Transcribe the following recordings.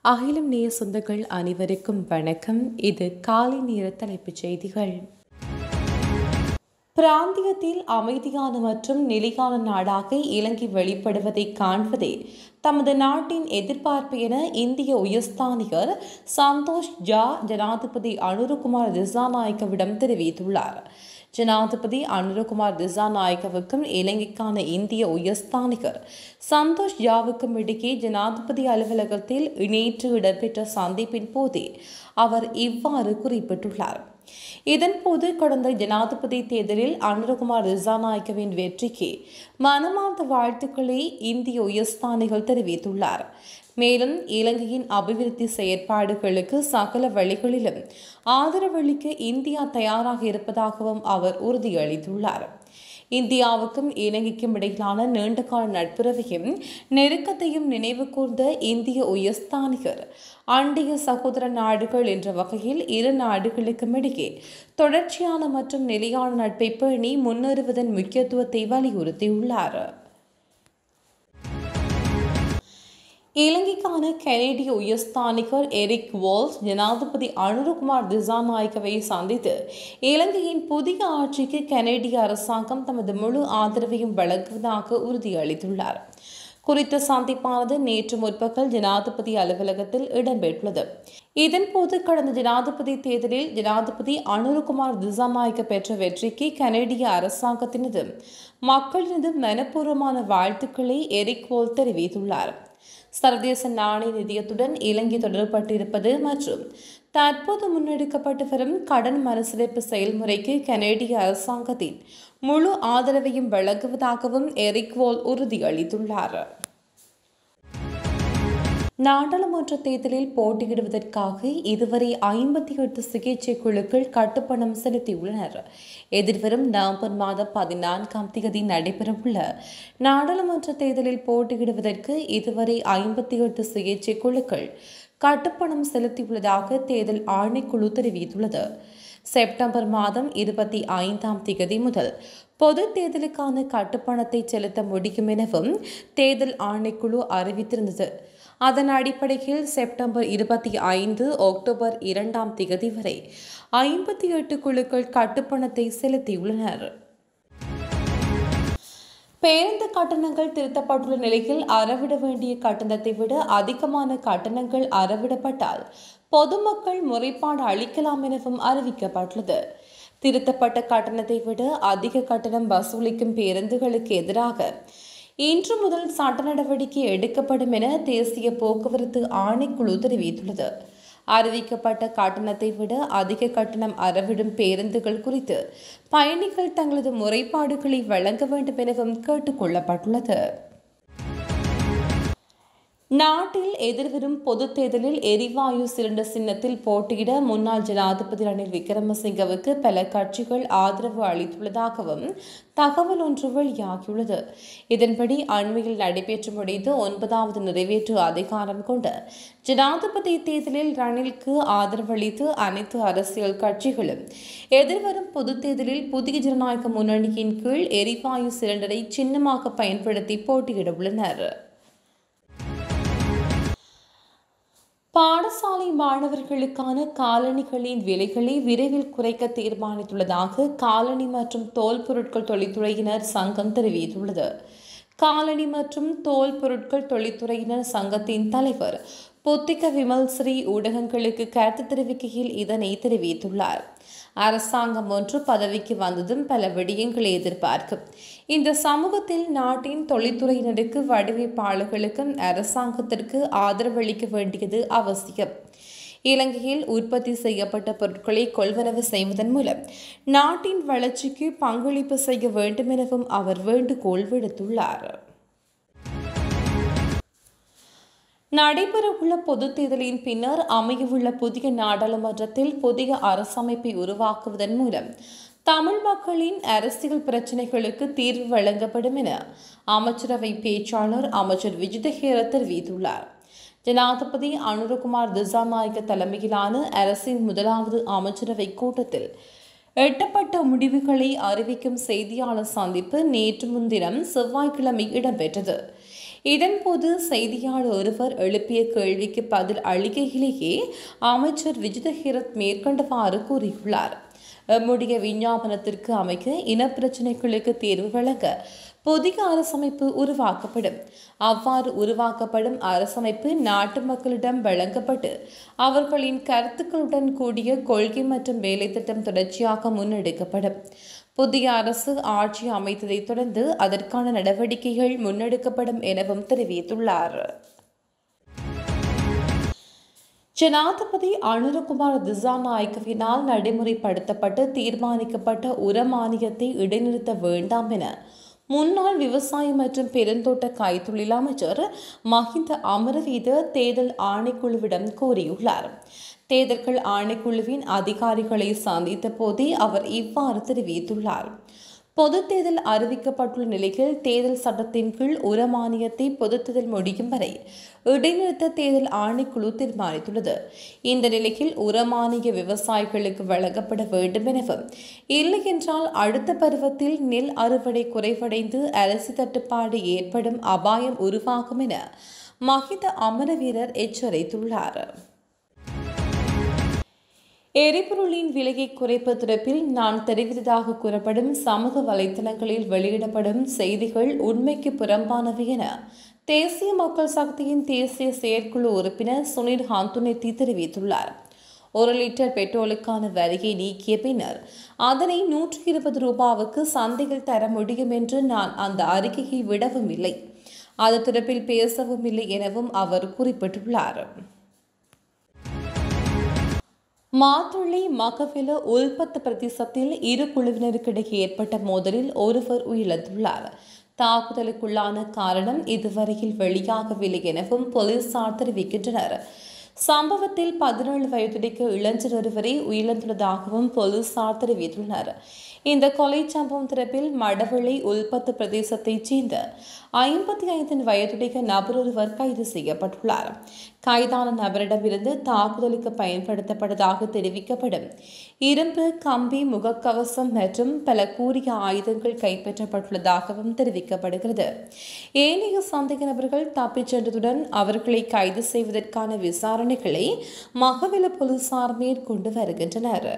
அகிலம் நேய சொந்தங்கள் அனைவருக்கும் வணக்கம் இது காலை நேர தலைப்புச் செய்திகள் பிராந்தியத்தில் அமைதியான மற்றும் நிலையான நாடாக இலங்கை வெளிப்படுவதை காண்பதே தமது நாட்டின் எதிர்பார்ப்பு என இந்திய உயர்ஸ்தானிகர் சந்தோஷ் ஜா ஜனாதிபதி அனுருகுமார் திசாநாயக்கவிடம் தெரிவித்துள்ளார் ஜனாதிபதி அனுரகுமார் திசாநாயக்கவுக்கும் இலங்கைக்கான இந்திய உயர்ஸ்தானிகர் சந்தோஷ் ஜாவுக்கும் இடையே ஜனாதிபதி அலுவலகத்தில் நேற்று இடம்பெற்ற சந்திப்பின் போதே அவர் இவ்வாறு குறிப்பிட்டுள்ளார் இதன்போது கடந்த ஜனாதிபதி தேர்தலில் அனுரகுமார் திசாநாயக்கவின் வெற்றிக்கு மனமார்ந்த வாழ்த்துக்களை இந்திய உயர்ஸ்தானிகள் தெரிவித்துள்ளார் மேலும் இலங்கையின் அபிவிருத்தி செயற்பாடுகளுக்கு சகல வழிகளிலும் ஆதரவளிக்க இந்தியா தயாராக இருப்பதாகவும் அவர் உறுதியளித்துள்ளார் இந்தியாவுக்கும் இலங்கைக்கும் இடையிலான நீண்டகால நட்புறவையும் நெருக்கத்தையும் நினைவு கூர்ந்த இந்திய உயர்ஸ்தானிகர் அண்டைய சகோதர நாடுகள் என்ற வகையில் இரு நாடுகளுக்கும் இடையே தொடர்ச்சியான மற்றும் நிலையான நட்பை பேணி முன்னேறுவதன் முக்கியத்துவத்தை வலியுறுத்தியுள்ளார் இலங்கைக்கான கனேடிய உயர்ஸ்தானிகர் எரிக் வால்ஸ் ஜனாதிபதி அனுருகுமார் திசாநாயக்கவை சந்தித்து இலங்கையின் புதிய ஆட்சிக்கு கனேடிய அரசாங்கம் தமது முழு ஆதரவையும் வழங்குவதாக உறுதியளித்துள்ளார் குறித்த சந்திப்பானது நேற்று முற்பகல் ஜனாதிபதி அலுவலகத்தில் இடம்பெற்றுள்ளது இதன்போது கடந்த ஜனாதிபதி தேர்தலில் ஜனாதிபதி அனுருகுமார் திசாநாயக்க பெற்ற வெற்றிக்கு கனேடிய அரசாங்கத்தினது மக்களினது மனப்பூர்வமான வாழ்த்துக்களை எரிக் வோல் தெரிவித்துள்ளார் சர்வதேச நாணய நிதியத்துடன் இலங்கை தொடர்பட்டிருப்பது மற்றும் தற்போது முன்னெடுக்கப்பட்டு வரும் கடன் மறுசீரமைப்பு செயல்முறைக்கு கனேடிய அரசாங்கத்தின் முழு ஆதரவையும் வழங்குவதாகவும் எரிக் வோல் உறுதியளித்துள்ளார் நாடாளுமன்ற தேர்தலில் போட்டியிடுவதற்காக இதுவரை ஐம்பத்தி எட்டு சிகிச்சை குழுக்கள் கட்டுப்பணம் செலுத்தியுள்ளனர் எதிர்வரும் நவம்பர் மாதம் பதினான்காம் தேதி நடைபெறவுள்ள நாடாளுமன்ற தேர்தலில் போட்டியிடுவதற்கு இதுவரை ஐம்பத்தி எட்டு சிகிச்சை குழுக்கள் கட்டுப்பணம் செலுத்தியுள்ளதாக தேர்தல் ஆணைக்குழு தெரிவித்துள்ளது செப்டம்பர் மாதம் இருபத்தி ஐந்தாம் தேதி முதல் பொது தேர்தலுக்கான கட்டுப்பணத்தை செலுத்த முடியும் எனவும் தேர்தல் ஆணைக்குழு அறிவித்திருந்தது அதன் அடிப்படையில் செப்டம்பர் இருபத்தி ஐந்து அக்டோபர் இரண்டாம் தேதி வரை ஐம்பத்தி எட்டு குழுக்கள் கட்டுப்பணத்தை செலுத்தியுள்ளனர் பேருந்து கட்டணங்கள் திருத்தப்பட்டுள்ள நிலையில் அறவிட வேண்டிய கட்டணத்தை விட அதிகமான கட்டணங்கள் அறவிடப்பட்டால் பொதுமக்கள் முறைப்பாடு அளிக்கலாம் எனவும் அறிவிக்கப்பட்டுள்ளது திருத்தப்பட்ட கட்டணத்தை விட அதிக கட்டணம் வசூலிக்கும் பேருந்துகளுக்கு எதிராக இன்று முதல் சட்ட நடவடிக்கை எடுக்கப்படும் என தேசிய போக்குவரத்து ஆணைக்குழு தெரிவித்துள்ளது அறிவிக்கப்பட்ட கட்டணத்தை விட அதிக கட்டணம் அறவிடும் பேருந்துகள் குறித்து பயணிகள் தங்களது முறைப்பாடுகளை வழங்க வேண்டும் எனவும் கேட்டுக் கொள்ளப்பட்டுள்ளது நாட்டில் எதிர்வரும் பொதுத் தேர்தலில் எரிவாயு சிலிண்டர் சின்னத்தில் போட்டியிட முன்னாள் ஜனாதிபதி ரணில் விக்ரமசிங்கவுக்கு பல கட்சிகள் ஆதரவு அளித்துள்ளதாகவும் தகவல் ஒன்று வெளியாகியுள்ளது இதன்படி அண்மையில் நடைபெற்று முடிந்த ஒன்பதாவது நிறைவேற்று அதிகாரம் கொண்ட ஜனாதிபதி தேர்தலில் ரணிலுக்கு ஆதரவளித்து அனைத்து அரசியல் கட்சிகளும் எதிர்வரும் பொதுத் தேர்தலில் புதிய ஜனநாயக முன்னணியின் கீழ் எரிவாயு சிலிண்டரை சின்னமாக பயன்படுத்தி போட்டியிட உள்ளனர் பாடசாலை மாணவர்களுக்கான காலணிகளின் விலைகளை விரைவில் குறைக்க தீர்மானித்துள்ளதாக காலணி மற்றும் தோல் பொருட்கள் தொழில்துறையினர் சங்கம் தெரிவித்துள்ளது காலணி மற்றும் தோல் பொருட்கள் தொழில்துறையினர் சங்கத்தின் தலைவர் பொத்திக விமல் ஸ்ரீ ஊடகங்களுக்கு கருத்து தெரிவிக்கையில் இதனை தெரிவித்துள்ளார் அரசாங்கம் ஒன்று பதவிக்கு வந்ததும் பல விடயங்களை எதிர்பார்க்கும் இந்த சமூகத்தில் நாட்டின் தொழில்துறையினருக்கு வடிவமைப்பாளர்களுக்கும் அரசாங்கத்திற்கு ஆதரவளிக்க வேண்டியது அவசியம் இலங்கையில் உற்பத்தி செய்யப்பட்ட பொருட்களை கொள்வனவு செய்வதன் மூலம் நாட்டின் வளர்ச்சிக்கு பங்களிப்பு செய்ய வேண்டும் எனவும் அவர் வேண்டுகோள் விடுத்துள்ளார் நடைபெறவுள்ள பொதுத் தேர்தலின் பின்னர் அமையவுள்ள புதிய நாடாளுமன்றத்தில் புதிய அரசமைப்பை உருவாக்குவதன் மூலம் தமிழ் மக்களின் அரசியல் பிரச்சினைகளுக்கு தீர்வு வழங்கப்படும் என அமைச்சரவை பேச்சாளர் அமைச்சர் விஜிதஹேர தெரிவித்துள்ளார் ஜனாதிபதி அனுரகுமார் திசாநாயக்க தலைமையிலான அரசின் முதலாவது அமைச்சரவை கூட்டத்தில் எட்டப்பட்ட முடிவுகளை அறிவிக்கும் செய்தியாளர் சந்திப்பு நேற்று முன்தினம் செவ்வாய்க்கிழமை இடம்பெற்றது இதன்போது செய்தியாளர் ஒருவர் எழுப்பிய கேள்விக்கு பதில் அளிக்கையிலேயே அமைச்சர் விஜித ஹிரத் மேற்கண்டவாறு கூறியுள்ளார் எம்முடைய விஞ்ஞாபனத்திற்கு அமைக்க இனப்பிரச்சினைகளுக்கு தீர்வு வழங்க புதிய அரசமைப்பு உருவாக்கப்படும் அவ்வாறு உருவாக்கப்படும் அரசமைப்பு நாட்டு மக்களிடம் வழங்கப்பட்டு அவர்களின் கருத்துக்களுடன் கூடிய கொள்கை மற்றும் வேலை திட்டம் தொடர்ச்சியாக முன்னெடுக்கப்படும் புதிய அரசு ஆட்சி அமைத்ததைத் தொடர்ந்து அதற்கான நடவடிக்கைகள் முன்னெடுக்கப்படும் எனவும் தெரிவித்துள்ளார் ஜனாதிபதி அனுரகுமார் திசாநாயக்கவினால் நடைமுறைப்படுத்தப்பட்டு தீர்மானிக்கப்பட்ட உர மானியத்தை இடைநிறுத்த வேண்டாம் என முன்னாள் விவசாய மற்றும் பெருந்தோட்ட கைத்தொழில் அமைச்சர் மஹிந்த அமரவீத தேர்தல் ஆணைக்குழுவிடம் கோரியுள்ளார் தேர்தல்கள் ஆணைக்குழுவின் அதிகாரிகளை சந்தித்த போதே அவர் இவ்வாறு தெரிவித்துள்ளார் பொது தேர்தல் அறிவிக்கப்பட்டுள்ள நிலையில் தேர்தல் சட்டத்தின் கீழ் உர மானியத்தை பொது தேர்தல் முடியும் வரை இடைநிறுத்த தேர்தல் ஆணைக்குழு தீர்மானித்துள்ளது இந்த நிலையில் உரமானிய விவசாயிகளுக்கு வழங்கப்பட வேண்டும் எனவும் இல்லை என்றால் அடுத்த பருவத்தில் நெல் அறுவடை குறைவடைந்து அரிசி தட்டுப்பாடு ஏற்படும் அபாயம் உருவாகும் என மஹித அமரவீரர் எச்சரித்துள்ளார் எரிபொருளின் விலையை குறைப்பு தொடர்பில் நான் தெரிவித்ததாக கூறப்படும் சமூக வலைதளங்களில் வெளியிடப்படும் செய்திகள் உண்மைக்கு புறம்பானவை என தேசிய மக்கள் சக்தியின் தேசிய செயற்குழு உறுப்பினர் சுனில் ஹாந்துனெத்தி தெரிவித்துள்ளார் ஒரு லிட்டர் பெட்ரோலுக்கான வரியை நீக்கிய பின்னர் அதனை நூற்றி இருபது ரூபாவுக்கு சந்தையில் தர முடியும் என்று நான் அந்த அறிக்கையை விடவும் இல்லை அது தொடர்பில் பேசவும் இல்லை எனவும் அவர் குறிப்பிட்டுள்ளார் மாத்துளை மகவில உள்பத்து பிரதேசத்தில் இரு குழுவினருக்கிடையே ஏற்பட்ட மோதலில் ஒருவர் உயிரிழந்துள்ளார் தாக்குதலுக்குள்ளான காரணம் இதுவரையில் வெளியாகவில்லை எனவும் போலீசார் தெரிவிக்கின்றனர் சம்பவத்தில் பதினேழு வயதுடைக்க இளைஞர் ஒருவரை உயிரிழந்துள்ளதாகவும் போலீசார் தெரிவித்துள்ளனர் இந்த கொலை சம்பவம் தொடர்பில் மடவளை உள்பத்து பிரதேசத்தைச் சேர்ந்த ஐம்பத்தி ஐந்து வயதுடைய நபர் ஒருவர் கைது செய்யப்பட்டுள்ளார் கைதான நபரிடமிருந்து தாக்குதலுக்கு பயன்படுத்தப்பட்டதாக தெரிவிக்கப்படும் இரும்பு கம்பி முகக்கவசம் மற்றும் பல கூறிய ஆயுதங்கள் கைப்பற்றப்பட்டுள்ளதாகவும் தெரிவிக்கப்படுகிறது ஏனைய சந்தேக நபர்கள் தப்பிச் சென்றதுடன் அவர்களை கைது செய்வதற்கான விசாரணைகளை மகவில போலீசார் மேற்கொண்டு வருகின்றனர்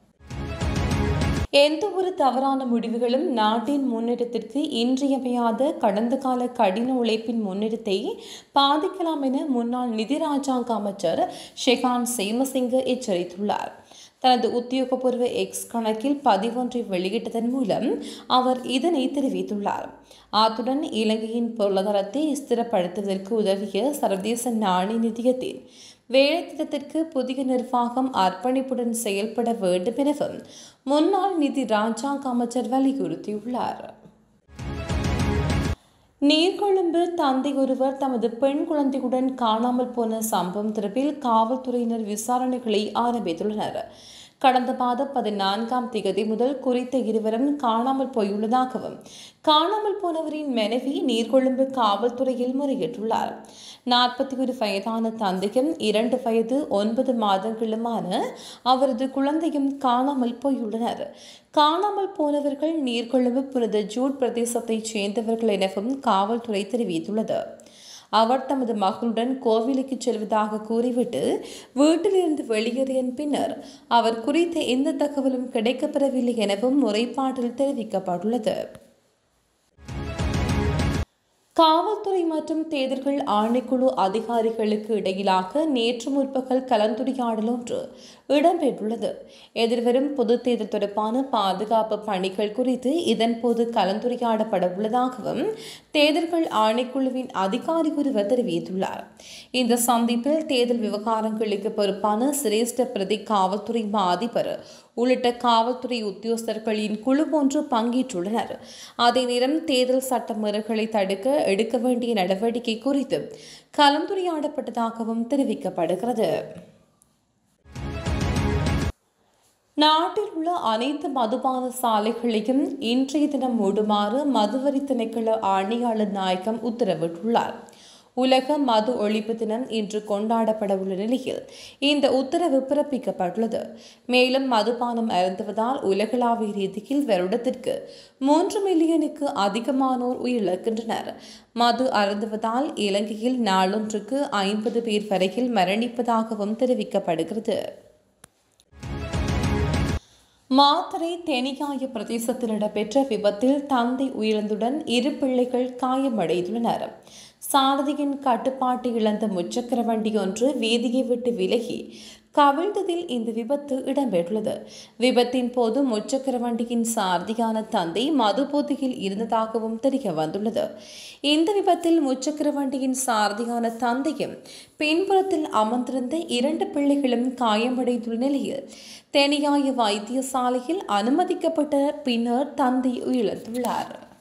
எந்த ஒரு தவறான முடிவுகளும் நாட்டின் முன்னேற்றத்திற்கு இன்றியமையாத கடந்த கால கடின உழைப்பின் முன்னேற்றத்தை பாதிக்கலாம் என முன்னாள் நிதி ராஜாங்க அமைச்சர் ஷெகான் சேமசிங்க எச்சரித்துள்ளார் தனது உத்தியோகபூர்வ எக்ஸ் கணக்கில் பதிவொன்றை வெளியிட்டதன் மூலம் அவர் இதனை தெரிவித்துள்ளார் அத்துடன் இலங்கையின் பொருளாதாரத்தை ஸ்திரப்படுத்துவதற்கு உதவிய சர்வதேச நாணய நிதியத்தின் வேலை திட்டத்திற்கு புதிய நிர்வாகம் அர்ப்பணிப்புடன் செயல்பட வேண்டும் எனவும் முன்னாள் நிதி ராஜாங்க அமைச்சர் வலியுறுத்தியுள்ளார் நீர்கொழும்பு தந்தை ஒருவர் தமது பெண் குழந்தையுடன் காணாமல் போன சம்பவம் தொடர்பில் காவல்துறையினர் விசாரணைகளை ஆரம்பித்துள்ளனர் கடந்த மாதம் பதினான்காம் திகதி முதல் குறித்த இருவரும் காணாமல் போயுள்ளதாகவும் காணாமல் போனவரின் மனைவி நீர்கொழும்பு காவல்துறையில் முறையிட்டுள்ளார் நாற்பத்தி ஒரு வயதான தந்தையும் இரண்டு வயது ஒன்பது மாதங்களுமான அவரது குழந்தையும் காணாமல் போயுள்ளனர் காணாமல் போனவர்கள் நீர்கொழும்பு புனித ஜூட் பிரதேசத்தைச் சேர்ந்தவர்கள் எனவும் காவல்துறை தெரிவித்துள்ளது அவர் தமது மகளுடன் கோவிலுக்கு செல்வதாக கூறிவிட்டு வீட்டிலிருந்து வெளியேறிய பின்னர் அவர் குறித்த எந்த தகவலும் கிடைக்கப்பெறவில்லை எனவும் முறைப்பாட்டில் தெரிவிக்கப்பட்டுள்ளது காவல்துறை மற்றும் தேர்தல்கள் ஆணைக்குழு அதிகாரிகளுக்கு இடையிலாக நேற்று முற்பகல் கலந்துரையாடல் ஒன்று இடம்பெற்றுள்ளது எதிர்வரும் பொது தேர்தல் தொடர்பான பாதுகாப்பு பணிகள் குறித்து இதன்போது கலந்துரையாடப்பட உள்ளதாகவும் தேர்தல்கள் ஆணைக்குழுவின் அதிகாரி ஒருவர் தெரிவித்துள்ளார் இந்த சந்திப்பில் தேர்தல் விவகாரங்களுக்கு பொறுப்பான சிரேஷ்ட பிரதி காவல்துறை மா அதிபர் உள்ளிட்ட காவல்துறை உத்தியோகஸ்தர்களின் குழு ஒன்று பங்கேற்றுள்ளனர் அதே நேரம் தேர்தல் சட்ட மீறல்களை தடுக்க எடுக்க வேண்டிய நடவடிக்கை குறித்து கலந்துரையாடப்பட்டதாகவும் தெரிவிக்கப்படுகிறது நாட்டில் உள்ள அனைத்து மதுபான சாலைகளையும் இன்றைய தினம் மூடுமாறு மதுவரி திணைக்கள ஆணையாளர் நாயகம் உத்தரவிட்டுள்ளார் உலக மது ஒழிப்பு தினம் இன்று கொண்டாடப்பட உள்ள நிலையில் இந்த உத்தரவு பிறப்பிக்கப்பட்டுள்ளது மேலும் மதுபானம் அருந்துவதால் உலகளாவிய ரீதியில் வருடத்திற்கு மூன்று மில்லியனுக்கு அதிகமானோர் உயிரிழக்கின்றனர் மது அருந்துவதால் இலங்கையில் நாளொன்றுக்கு ஐம்பது பேர் வரையில் மரணிப்பதாகவும் தெரிவிக்கப்படுகிறது மாத்தறை தெனிகாய பிரதேசத்தில் இடம்பெற்ற விபத்தில் தந்தை உயிரிழந்துடன் இரு பிள்ளைகள் காயமடைந்துள்ளனர் சாரதியின் கட்டுப்பாட்டை இழந்த முச்சக்கர வண்டி ஒன்று வீதியை விட்டு விலகி கவிழ்ந்ததில் இந்த விபத்து இடம்பெற்றுள்ளது விபத்தின் போது முச்சக்கர வண்டியின் சாரதியான தந்தை மதுபோதையில் இருந்ததாகவும் தெரிய வந்துள்ளது இந்த விபத்தில் முச்சக்கர வண்டியின் சாரதியான தந்தையும் பின்புறத்தில் அமர்ந்திருந்த இரண்டு பிள்ளைகளும் காயமடைந்துள்ள நிலையில் தெனியாய வைத்தியசாலையில் அனுமதிக்கப்பட்ட பின்னர் தந்தை உயிரிழந்துள்ளார்